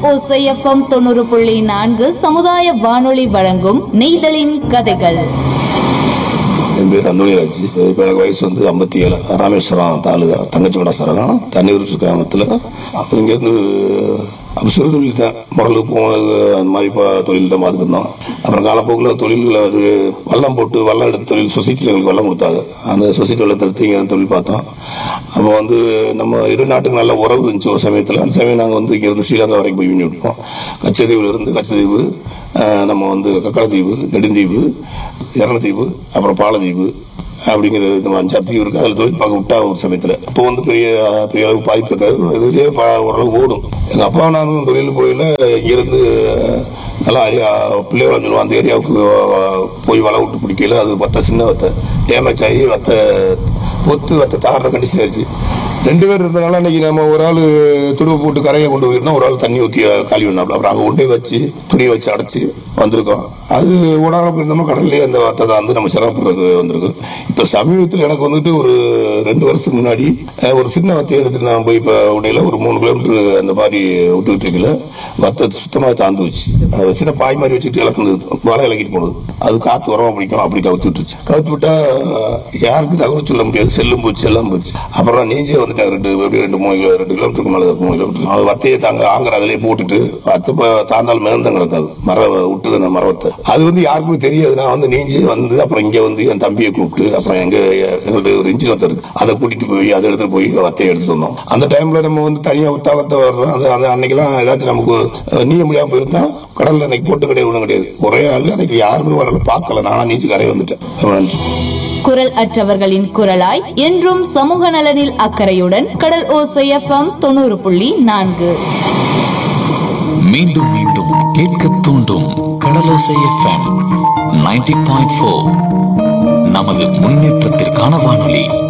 ஓசைஎஃப்எம் தொண்ணூறு புள்ளி நான்கு சமுதாய வானொலி வழங்கும் நெய்தலின் கதைகள் என் பேர் அந்தோணிராஜ் இப்போ எனக்கு வயசு வந்து ஐம்பத்தி ஏழு ராமேஸ்வரம் தாலுகா தங்கச்சிமட சரகம் தண்ணீர் கிராமத்தில் இங்கேருந்து அப்போ சிறு தொழில் தான் முரல் போனது அந்த மாதிரி இப்போ தொழில் தான் பார்த்துருந்தோம் அப்புறம் காலப்போக்கில் தொழில்களை ஒரு வல்லம் போட்டு வல்லம் எடுத்து தொழில் சொசைட்டியில் எங்களுக்கு வல்லம் கொடுத்தாங்க அந்த சொசைட்டி வெள்ளத்தை எடுத்து இங்கே தொழில் பார்த்தோம் அப்போ வந்து நம்ம இரு நாட்டுக்கு நல்ல உறவு இருந்துச்சு ஒரு சமயத்தில் அந்த சமயம் நாங்கள் வந்து இங்கேருந்து ஸ்ரீலங்கா வரைக்கும் போய் பண்ணி விட்டுருவோம் கச்சதீவில் இருந்து கச்சதீவு அஹ், நம்ம வந்து கக்கடத்தீவு நெடுந்தீவு இரணத்தீவு அப்புறம் பாலதீவு அப்படிங்கிற இந்த அஞ்சாறு தீவு இருக்குது அதில் தொழில் பார்க்க விட்டா ஒரு சமயத்தில் இப்போ வந்து பெரிய பெரிய அளவுக்கு பாதிப்பு இருக்காது இதுலேயே ப ஓரளவு ஓடும் எங்கள் அப்பா நானும் தொழில் போயில இங்கேருந்து நல்லா அறியா பிள்ளைவளம் சொல்லுவோம் அந்த ஏரியாவுக்கு அஹ், போய் வலை விட்டு பிடிக்கல அது வத்த சின்ன வத்தை டேமேஜ் ஆகி வத்தை பொத்து வத்தை தாடுற கண்டிஷன் ஆயிடுச்சு ரெண்டு பேர் இருந்தனால அன்னைக்கு நம்ம ஒரு ஆள் துடுப்பு போட்டு கரையை கொண்டு போயிருந்தோம் ஒரு ஆள் தண்ணி ஊற்றி காலி பண்ணாப்புல அப்புறம் அங்கே கொண்டே வச்சு துணியை வச்சு அடைச்சி வந்திருக்கோம் அது ஓடாமல் போயிருந்தோமோ கடல்லே அந்த வார்த்தை தான் வந்து நம்ம சிரமப்படுறது வந்திருக்கும் இப்போ சமீபத்தில் எனக்கு வந்துட்டு ஒரு ரெண்டு வருஷத்துக்கு முன்னாடி அஹ், ஒரு சின்ன வத்தையை எடுத்துட்டு நான் போய் இப்போ உடையில ஒரு மூணு கிலோமீட்டர் அந்த மாதிரி விட்டுக்கிட்டு இருக்கல வத்தை சுத்தமாக தாந்து வச்சு அது சின்ன பாய் மாதிரி வச்சுட்டு இலக்குனது வலை இலக்கிட்டு போனது அது காற்று உரமா பிடிக்கும் அப்படி கவுத்து விட்டுருச்சு கவுத்து விட்டா யாருக்கும் தகவல் சொல்ல முடியாது செல்லும் போச்சு எல்லாம் போச்சு அப்புறம் நீஞ்சே வந்துட்டேன் ரெண்டு எப்படியும் ரெண்டு மூணு கிலோ ரெண்டு கிலோமீட்டருக்கு மேலே இருக்கும் மூணு கிலோமீட்டர் அது வத்தையை தாங்க ஆங்கிற அதிலே போட்டுட்டு வத்தை ப- தாந்தால் மிதந்தம் கிடக்காது மர விட்டுது அந்த மரவத்தை அது வந்து யாருக்குமே தெரியாது நான் வந்து நீஞ்சி வந்து அப்புறம் இங்கே வந்து என் தம்பியை கூப்பிட்டு அப்புறம் எங்க எங்களுடைய ஒரு இன்ஜின் வத்தை இருக்கு அதை கூட்டிட்டு போய் அதை எடுத்துட்டு போய் வத்தையை எடுத்துட்டு வந்தோம் அந்த டைம்ல நம்ம வந்து தனியா ஒத்தாளத்தை வர்றோம் அது அந்த அன்னைக்கெல்லாம் ஏதாச்சும் நமக்கு அஹ், நீய முடியாம போயிருந்தா கடல்ல அன்னைக்கு போட்டு கிடையாது ஒன்றும் கிடையாது ஒரே ஆளு அன்னைக்கு யாருமே வரல பார்க்கல நானா நீச்சு கரையை வந்துட்டேன் ரொம்ப நன்றி குரல் அற்றவர்களின் குரலாய் என்றும் சமூக நலனில் அக்கறையுடன் கடல் ஓசைஎஃப்எம் தொண்ணூறு புள்ளி நான்கு மீண்டும் மீண்டும் கேட்க தூண்டும் கடலோசை எஃப்எம் நைன்டி பாயிண்ட் ஃபோர் நமது முன்னேற்றத்திற்கான வானொலி